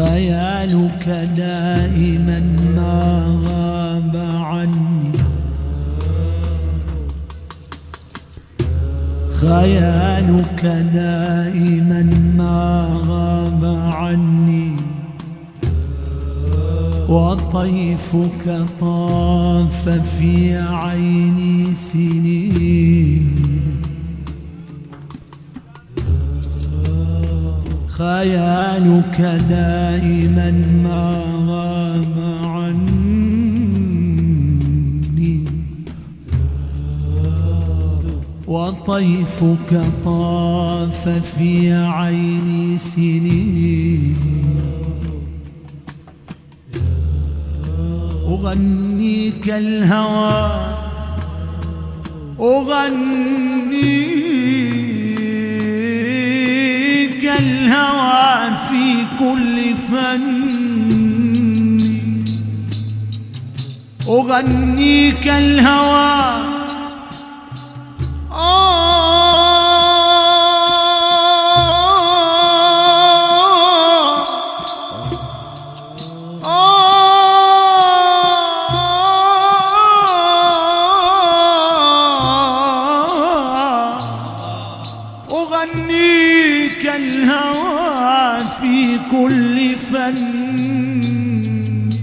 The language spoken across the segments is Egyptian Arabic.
خيالك دائما ما غاب عني خيالك دائما ما غاب عني وطيفك طاف في عيني سنين خيالك دائما ما غاب عني وطيفك طاف في عيني سنين أغنيك الهوى أغنيك الهوى في كل فن أغنيك الهوى أغنيك الهوى في كل فن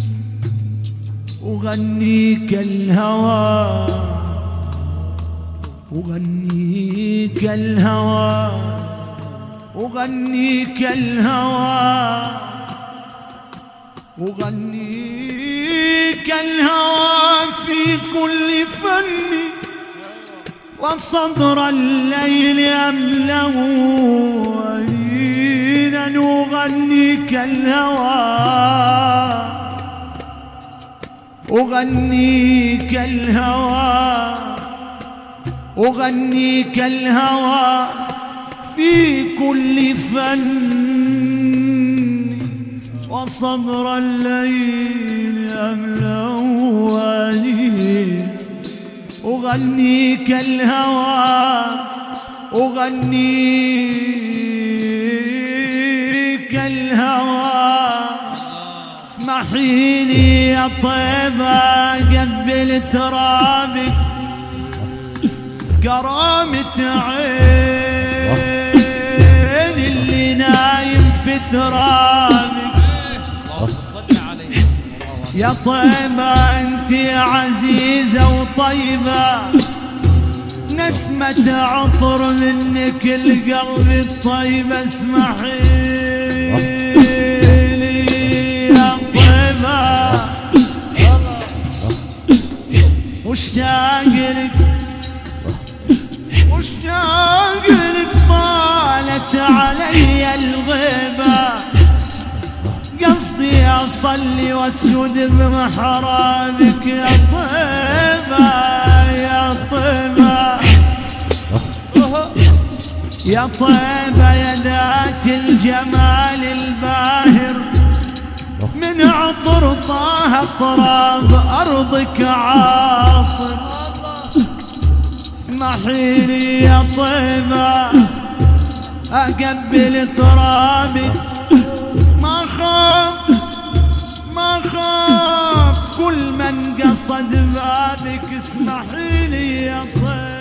أغنيك الهوى أغنيك الهوى أغنيك الهوى أغنيك الهوى في كل فن وصدر الليل أملأ ولينا أغنيك الهوى أغنيك الهوى أغنيك الهوى في كل فن وصدر الليل أملأ ولينا أغنيك الهوى أغنيك الهوى اسمحي لي يا طيبة قبل ترابك كرامة عين اللي نايم في ترابك يا طيبة انت عزيزة وطيبة نسمة عطر منك القلب الطيب اسمحي لي يا طيبة مشتاق لك مشتاق لك طالت علي الغيبه قصدي اصلي واسجد بمحرابك يا طيبة يا طيبة يا طيبة يا ذات الجمال الباهر من عطر طه تراب ارضك عاطر اسمحي لي يا طيبة اقبل ترابك ما خاف ما خاف كل من قصد بابك اسمحي لي يا طيب